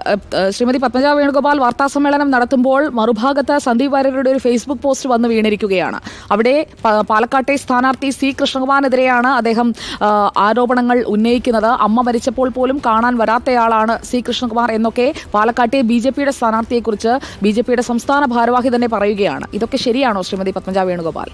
ഏഹ്, ശ്രീമതി പത്മജ വേണുഗോപാൽ വാർത്താ സമ്മേളനം നടത്തുമ്പോൾ മറുഭാഗത്ത് സന്ദീപ് വാര്യരുടെ ഒരു ഫേസ്ബുക്ക് പോസ്റ്റ് വന്ന് വീണിരിക്കുകയാണ് അവിടെ പ- പാലക്കാട്ടെ സ്ഥാനാർത്ഥി സി കൃഷ്ണകുമാറിനെതിരെയാണ് അദ്ദേഹം ആ, ആരോപണങ്ങൾ ഉന്നയിക്കുന്നത് അമ്മ മരിച്ചപ്പോൾ പോലും കാണാൻ വരാത്തയാളാണ് സി കൃഷ്ണകുമാർ എന്നൊക്കെ പാലക്കാട്ടെ ബി ജെ പിയുടെ സ്ഥാനാർത്ഥിയെക്കുറിച്ച് ബി ജെ പിയുടെ സംസ്ഥാന ഭാരവാഹി തന്നെ പറയുകയാണ് ഇതൊക്കെ ശരിയാണോ ശ്രീമതി പത്മജ വേണുഗോപാൽ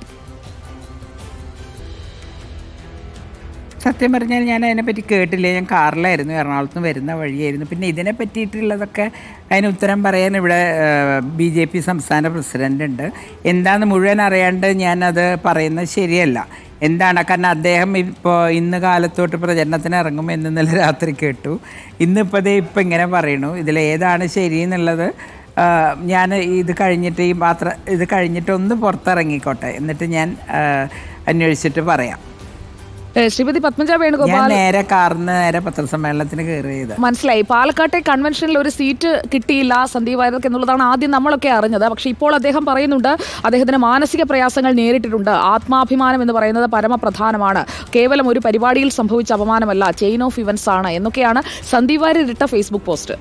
സത്യം പറഞ്ഞാൽ ഞാൻ അതിനെപ്പറ്റി കേട്ടില്ല ഞാൻ കാറിലായിരുന്നു എറണാകുളത്ത് നിന്ന് വരുന്ന വഴിയായിരുന്നു പിന്നെ ഇതിനെ പറ്റിയിട്ടുള്ളതൊക്കെ അതിന് ഉത്തരം പറയാൻ ഇവിടെ ബി ജെ പി സംസ്ഥാന പ്രസിഡന്റ് ഉണ്ട് എന്താണെന്ന് മുഴുവൻ അറിയാണ്ട് ഞാനത് പറയുന്നത് ശരിയല്ല എന്താണ് കാരണം അദ്ദേഹം ഇപ്പോൾ ഇന്ന് കാലത്തോട്ട് പ്രചരണത്തിന് ഇറങ്ങും എന്ന് ഇന്നലെ രാത്രി കേട്ടു ഇന്നിപ്പോൾ ദേ ഇപ്പം ഇങ്ങനെ പറയണു ഇതിലേതാണ് ശരി എന്നുള്ളത് ഞാൻ ഇത് കഴിഞ്ഞിട്ട് ഈ പാത്ര ഇത് കഴിഞ്ഞിട്ട് ഒന്ന് പുറത്തിറങ്ങിക്കോട്ടെ എന്നിട്ട് ഞാൻ ആ, അന്വേഷിച്ചിട്ട് പറയാം ഏഹ്, ശ്രീമതി പത്മജ ഞാൻ വേണുഗോപാൽ നേരെ കാറിന്ന് നേരെ പത്രസമ്മേളനത്തിന് കയറിയത് മനസ്സിലായി പാലക്കാട്ടെ കൺവെൻഷനിൽ ഒരു സീറ്റ് കിട്ടിയില്ല സന്ദീപ് വാര്യർക്ക് എന്നുള്ളതാണ് ആദ്യം നമ്മളൊക്കെ അറിഞ്ഞത് പക്ഷെ ഇപ്പോൾ അദ്ദേഹം പറയുന്നുണ്ട് അദ്ദേഹത്തിന് മാനസിക പ്രയാസങ്ങൾ നേരിട്ടിട്ടുണ്ട് ആത്മാഭിമാനം എന്ന് പറയുന്നത് പരമപ്രധാനമാണ് കേവലം ഒരു പരിപാടിയിൽ സംഭവിച്ച അപമാനമല്ല ചെയിൻ ഓഫ് ഇവന്റ്സ് ആണ് എന്നൊക്കെയാണ് സന്ദീപ് വാര്യർ ഇട്ട ഫേസ്ബുക്ക് പോസ്റ്റ്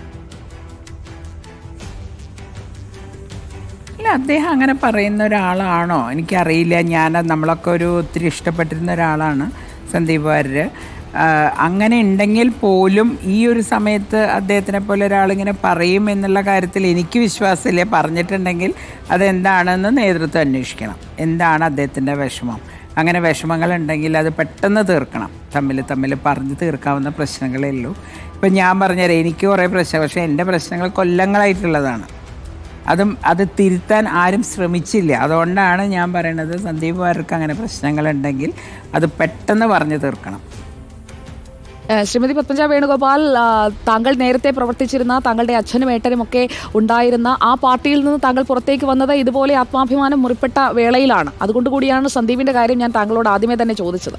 ഇല്ല അദ്ദേഹം അങ്ങനെ പറയുന്ന ഒരാളാണോ എനിക്കറിയില്ല ഞാൻ നമ്മളൊക്കെ ഒരു ഒത്തിരി ഇഷ്ടപ്പെട്ടിരുന്ന ഒരാളാണ് സന്ദീപ് വാര്യർ അങ്ങനെ ഉണ്ടെങ്കിൽ പോലും ഈ ഒരു സമയത്ത് അദ്ദേഹത്തിനെ പോലെ ഒരാളിങ്ങനെ പറയും എന്നുള്ള കാര്യത്തിൽ എനിക്ക് വിശ്വാസമില്ല പറഞ്ഞിട്ടുണ്ടെങ്കിൽ അതെന്താണെന്ന് നേതൃത്വം അന്വേഷിക്കണം എന്താണ് അദ്ദേഹത്തിൻ്റെ വിഷമം അങ്ങനെ വിഷമങ്ങളുണ്ടെങ്കിൽ അത് പെട്ടെന്ന് തീർക്കണം തമ്മിൽ തമ്മിൽ പറഞ്ഞ് തീർക്കാവുന്ന പ്രശ്നങ്ങളേ ഉള്ളൂ ഇപ്പം ഞാൻ പറഞ്ഞുതരാം എനിക്ക് കുറേ പ്രശ്നം പക്ഷേ എൻ്റെ പ്രശ്നങ്ങൾ കൊല്ലങ്ങളായിട്ടുള്ളതാണ് അതും അത് തിരുത്താൻ ആരും ശ്രമിച്ചില്ല അതുകൊണ്ടാണ് ഞാൻ പറയുന്നത് സന്ദീപ് വാര്യർക്ക് അങ്ങനെ പ്രശ്നങ്ങളുണ്ടെങ്കിൽ അത് പെട്ടെന്ന് പറഞ്ഞു തീർക്കണം ഏഹ് ശ്രീമതി പത്മജ വേണുഗോപാൽ ആ, താങ്കൾ നേരത്തെ പ്രവർത്തിച്ചിരുന്ന താങ്കളുടെ അച്ഛനും ഏട്ടനും ഒക്കെ ഉണ്ടായിരുന്ന ആ പാർട്ടിയിൽ നിന്ന് താങ്കൾ പുറത്തേക്ക് വന്നത് ഇതുപോലെ ആത്മാഭിമാനം മുറിപ്പെട്ട വേളയിലാണ് അതുകൊണ്ട് കൂടിയാണ് സന്ദീപിന്റെ കാര്യം ഞാൻ താങ്കളോട് ആദ്യമേ തന്നെ ചോദിച്ചത്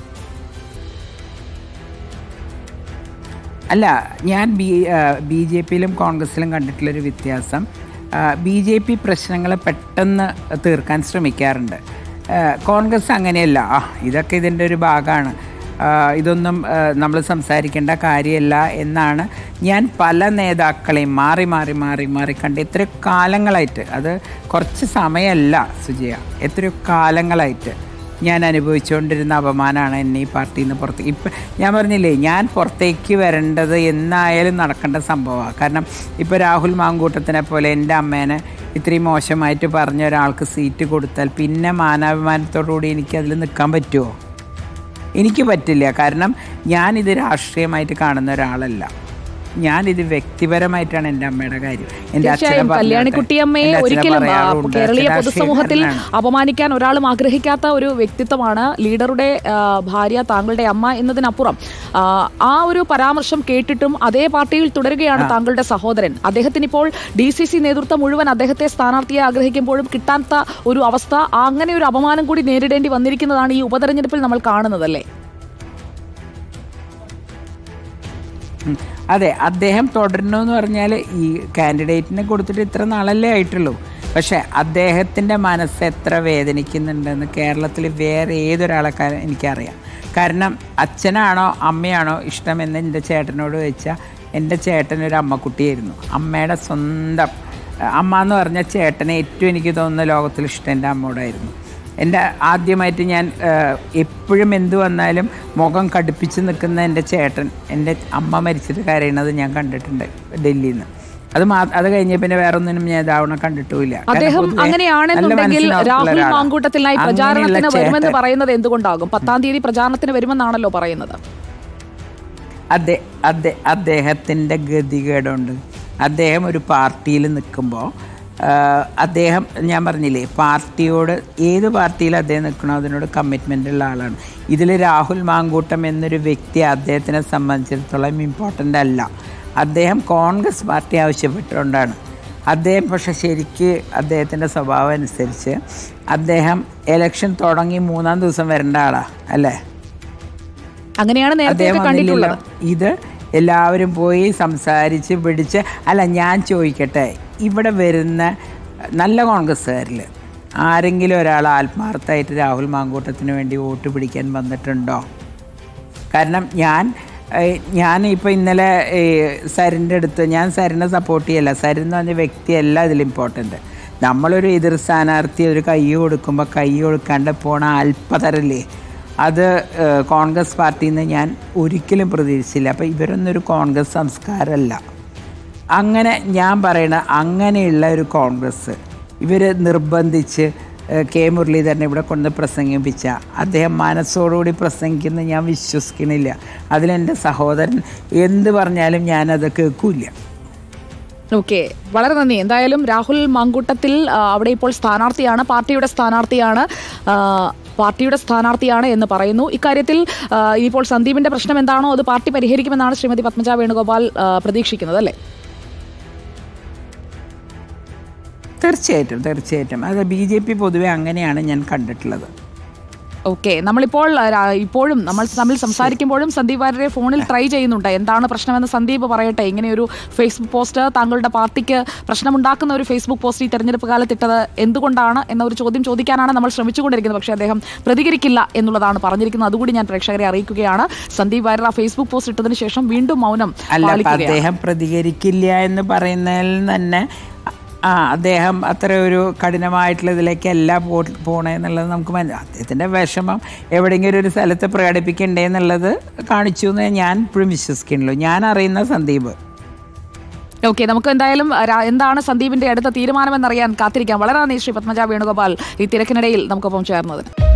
അല്ല ഞാൻ ബി ബി ജെ പിയിലും കോൺഗ്രസിലും കണ്ടിട്ടുള്ളൊരു വ്യത്യാസം ബി ജെ പി പ്രശ്നങ്ങൾ പെട്ടെന്ന് തീർക്കാൻ ശ്രമിക്കാറുണ്ട് ആ, കോൺഗ്രസ് അങ്ങനെയല്ല ആ ഇതൊക്കെ ഇതിൻ്റെ ഒരു ഭാഗമാണ് ആ, ഇതൊന്നും നമ്മൾ സംസാരിക്കേണ്ട കാര്യമല്ല എന്നാണ് ഞാൻ പല നേതാക്കളെയും മാറി മാറി മാറി മാറി കണ്ട് എത്രയോ കാലങ്ങളായിട്ട് അത് കുറച്ച് സമയമല്ല സുജയ എത്രയോ കാലങ്ങളായിട്ട് ഞാൻ അനുഭവിച്ചുകൊണ്ടിരുന്ന അപമാനമാണ് എന്നെ ഈ പാർട്ടിയിൽ നിന്ന് പുറത്ത് ഇപ്പം ഞാൻ പറഞ്ഞില്ലേ ഞാൻ പുറത്തേക്ക് വരേണ്ടത് എന്നായാലും നടക്കേണ്ട സംഭവമാണ് കാരണം ഇപ്പോൾ രാഹുൽ മാങ്കൂട്ടത്തിനെ പോലെ എൻ്റെ അമ്മേനെ ഇത്രയും മോശമായിട്ട് പറഞ്ഞ ഒരാൾക്ക് സീറ്റ് കൊടുത്താൽ പിന്നെ മാനാഭിമാനത്തോടുകൂടി എനിക്ക് അതിൽ നിൽക്കാൻ പറ്റുമോ എനിക്ക് പറ്റില്ല കാരണം ഞാനിത് രാഷ്ട്രീയമായിട്ട് കാണുന്ന ഒരാളല്ല ഞാനിത് വ്യക്തിപരമായിട്ടാണ് എൻ്റെ അമ്മയുടെ കാര്യം എൻ്റെ അച്ഛനെ തീർച്ചയായും പറഞ്ഞാട്ടെ. കല്യാണിക്കുട്ടിയമ്മയെ എൻ്റെ അച്ഛനെ ഒരിക്കലും ആ, പറയാറുണ്ട്. കേരളീയ അച്ഛൻ പൊതുസമൂഹത്തിൽ രാഷ്ട്രീയക്കാരനാണ്. അപമാനിക്കാൻ ഒരാളും ആഗ്രഹിക്കാത്ത ഒരു വ്യക്തിത്വമാണ് ലീഡറുടെ ആ, ഭാര്യ താങ്കളുടെ അമ്മ എന്നതിനപ്പുറം ആ, ആ ഒരു പരാമർശം കേട്ടിട്ടും അതേ പാർട്ടിയിൽ തുടരുകയാണ് താങ്കളുടെ സഹോദരൻ അദ്ദേഹത്തിന് ഇപ്പോൾ ഡി സി സി നേതൃത്വം മുഴുവൻ അദ്ദേഹത്തെ സ്ഥാനാർത്ഥിയെ ആഗ്രഹിക്കുമ്പോഴും കിട്ടാത്ത ഒരു അവസ്ഥ ആ അങ്ങനെ ഒരു അപമാനം കൂടി നേരിടേണ്ടി വന്നിരിക്കുന്നതാണ് ഈ ഉപതെരഞ്ഞെടുപ്പിൽ നമ്മൾ കാണുന്നതല്ലേ ഉം. അതെ അദ്ദേഹം തുടരണു എന്ന് പറഞ്ഞാൽ ഈ കാൻഡിഡേറ്റിനെ കൊടുത്തിട്ട് ഇത്ര നാളല്ലേ ആയിട്ടുള്ളൂ പക്ഷെ അദ്ദേഹത്തിൻ്റെ മനസ്സ് എത്ര വേദനിക്കുന്നുണ്ടെന്ന് കേരളത്തിൽ വേറെ ഏതൊരാളെക്കാരും എനിക്കറിയാം കാരണം അച്ഛനാണോ അമ്മയാണോ ഇഷ്ടമെന്ന് എൻ്റെ ചേട്ടനോട് ചോദിച്ചാൽ എൻ്റെ ചേട്ടൻ ഒരു അമ്മക്കുട്ടിയായിരുന്നു അമ്മയുടെ സ്വന്തം അമ്മ എന്ന് പറഞ്ഞ ചേട്ടനെ ഏറ്റവും എനിക്ക് തോന്നുന്ന ലോകത്തിൽ ഇഷ്ടം എൻ്റെ അമ്മയോടായിരുന്നു എൻ്റെ ആദ്യമായിട്ട് ഞാൻ എപ്പോഴും എന്ത് വന്നാലും മുഖം കടുപ്പിച്ച് നിൽക്കുന്ന എൻ്റെ ചേട്ടൻ എൻ്റെ അമ്മ മരിച്ചിട്ട് കരയണത് ഞാൻ കണ്ടിട്ടുണ്ട് ഡൽഹിയിൽ നിന്ന് അത് മാ അത് കഴിഞ്ഞ പിന്നെ വേറെ ഒന്നിനും ഞാൻ ഇതാവണ കണ്ടിട്ടുമില്ല കാരണം അദ്ദേഹം പൊതുവെ നല്ല അങ്ങനെയാണെന്നുണ്ടെങ്കിൽ മനസ്സിനുറപ്പുള്ള രാഹുൽ ഒരാളാണ്. മാങ്കൂട്ടത്തിനായി അങ്ങനെയുള്ള പ്രചാരണത്തിന് വരുമെന്ന് ചേട്ടൻ- പറയുന്നത് എന്തുകൊണ്ടാകും പത്താം തീയതി പ്രചാരണത്തിന് വരുമെന്നാണല്ലോ പറയുന്നത് അദ്ദേ അദ്ദേ അദ്ദേഹത്തിൻ്റെ ഗതികേടുണ്ട് അദ്ദേഹം ഒരു പാർട്ടിയിൽ നിൽക്കുമ്പോൾ അദ്ദേഹം ഞാൻ പറഞ്ഞില്ലേ പാർട്ടിയോട് ഏത് പാർട്ടിയിൽ അദ്ദേഹം നിൽക്കണോ അതിനോട് കമ്മിറ്റ്മെൻ്റ് ഉള്ള ആളാണ് ഇതിൽ രാഹുൽ മാങ്കൂട്ടം എന്നൊരു വ്യക്തി അദ്ദേഹത്തിനെ സംബന്ധിച്ചിടത്തോളം ഇമ്പോർട്ടൻ്റ് അല്ല അദ്ദേഹം കോൺഗ്രസ് പാർട്ടി ആവശ്യപ്പെട്ടുകൊണ്ടാണ് അദ്ദേഹം പക്ഷെ ശരിക്ക് അദ്ദേഹത്തിൻ്റെ സ്വഭാവം അനുസരിച്ച് അദ്ദേഹം എലക്ഷൻ തുടങ്ങി മൂന്നാം ദിവസം വരേണ്ട ആളാ അല്ലേ അങ്ങനെയാണ് നേരത്തെ അദ്ദേഹം കണ്ടിട്ടുള്ളത് വന്നില്ലല്ലോ. ഇത് എല്ലാവരും പോയി സംസാരിച്ച് പിടിച്ച് അല്ല ഞാൻ ചോദിക്കട്ടെ ഇവിടെ വരുന്ന നല്ല കോൺഗ്രസ്സുകാരിൽ ആരെങ്കിലും ഒരാൾ ആത്മാർത്ഥമായിട്ട് രാഹുൽ മാങ്കൂട്ടത്തിന് വേണ്ടി വോട്ട് പിടിക്കാൻ വന്നിട്ടുണ്ടോ കാരണം ഞാൻ ഏഹ് ഞാൻ ഇപ്പോൾ ഇന്നലെ സരിൻ്റെ അടുത്ത് ഞാൻ സരിനെ സപ്പോർട്ട് ചെയ്യല്ല സരിൻ എന്ന് പറഞ്ഞ വ്യക്തിയല്ല ഇതിൽ ഇമ്പോർട്ടൻ്റ് നമ്മളൊരു എതിർ സ്ഥാനാർത്ഥി ഒരു കൈ കൊടുക്കുമ്പോൾ കൈ കൊടുക്കാണ്ട് പോണ അല്പതരല്ലേ അത് ഏഹ് കോൺഗ്രസ് പാർട്ടിയിൽ നിന്ന് ഞാൻ ഒരിക്കലും പ്രതീക്ഷിച്ചില്ല അപ്പോൾ ഇവരൊന്നും ഒരു കോൺഗ്രസ് സംസ്കാരമല്ല അങ്ങനെ ഞാൻ പറയണ അങ്ങനെയുള്ള ഒരു കോൺഗ്രസ് ഇവർ നിർബന്ധിച്ച് ഏഹ്, കെ മുരളീധരനെ ഇവിടെ കൊണ്ട് പ്രസംഗിപ്പിച്ച അദ്ദേഹം മനസ്സോടുകൂടി പ്രസംഗിക്കുന്ന ഞാൻ വിശ്വസിക്കണില്ല അതിലെൻ്റെ സഹോദരൻ എന്ത് പറഞ്ഞാലും ഞാനത് കേൾക്കില്ല ഓക്കെ വളരെ നന്ദി എന്തായാലും രാഹുൽ മാങ്കൂട്ടത്തിൽ ആ, അവിടെ ഇപ്പോൾ സ്ഥാനാർത്ഥിയാണ് പാർട്ടിയുടെ സ്ഥാനാർത്ഥിയാണ് ആ, പാർട്ടിയുടെ സ്ഥാനാർത്ഥിയാണ് എന്ന് പറയുന്നു ഇക്കാര്യത്തിൽ ആ, ഇനിയിപ്പോൾ സന്ദീപിന്റെ പ്രശ്നം എന്താണോ അത് പാർട്ടി പരിഹരിക്കുമെന്നാണ് ശ്രീമതി പത്മജ വേണുഗോപാൽ ആ, പ്രതീക്ഷിക്കുന്നത് അല്ലേ തീർച്ചയായിട്ടും തീർച്ചയായിട്ടും അത് ബി ജെ പി പൊതുവെ അങ്ങനെയാണ് ഞാൻ കണ്ടിട്ടുള്ളത് ഓക്കെ നമ്മളിപ്പോൾ ആ, രാ- ഇപ്പോഴും നമ്മൾ തമ്മിൽ സംസാരിക്കുമ്പോഴും സന്ദീപ് വാര്യരെ ഫോണിൽ ട്രൈ ചെയ്യുന്നുണ്ട് എന്താണ് പ്രശ്നമെന്ന് സന്ദീപ് പറയട്ടെ ഇങ്ങനെ ഒരു ഫേസ്ബുക്ക് പോസ്റ്റ് താങ്കളുടെ പാർട്ടിക്ക് പ്രശ്നമുണ്ടാക്കുന്ന ഒരു ഫേസ്ബുക്ക് പോസ്റ്റ് ഈ തെരഞ്ഞെടുപ്പ് കാലത്ത് ഇട്ടത് എന്തുകൊണ്ടാണ് എന്ന ഒരു ചോദ്യം ചോദിക്കാനാണ് നമ്മൾ ശ്രമിച്ചുകൊണ്ടിരിക്കുന്നത് പക്ഷേ അദ്ദേഹം പ്രതികരിക്കില്ല എന്നുള്ളതാണ് പറഞ്ഞിരിക്കുന്നത് അതുകൂടി ഞാൻ പ്രേക്ഷകരെ അറിയിക്കുകയാണ് സന്ദീപ് വാര്യർ ആ ഫേസ്ബുക്ക് പോസ്റ്റ് ഇട്ടതിന് ശേഷം വീണ്ടും മൗനം അല്ല അപ്പൊ പാലിക്കുകയാണ് അദ്ദേഹം പ്രതികരിക്കില്ല എന്ന് പറയുന്നതിൽ തന്നെ ആ അദ്ദേഹം അത്ര ഒരു കഠിനമായിട്ടുള്ള ഇതിലേക്കല്ല പോ പോണേന്നുള്ളത് നമുക്ക് മനസ്സിലാവും അദ്ദേഹത്തിൻ്റെ വിഷമം എവിടെയെങ്കിലും ഒരു സ്ഥലത്ത് പ്രകടിപ്പിക്കണ്ടേ എന്നുള്ളത് കാണിച്ചു എന്ന് ഞാൻ ഇപ്പോഴും വിശ്വസിക്കണല്ലോ ഞാൻ അറിയുന്ന സന്ദീപ് ഓക്കെ നമുക്ക് എന്തായാലും രാ- എന്താണ് സന്ദീപിന്റെ അടുത്ത തീരുമാനമെന്നറിയാൻ കാത്തിരിക്കാം വളരെ നന്ദി ശ്രീ പത്മജ വേണുഗോപാൽ ഈ തിരക്കിനിടയിൽ നമുക്കൊപ്പം ചേർന്നതിന്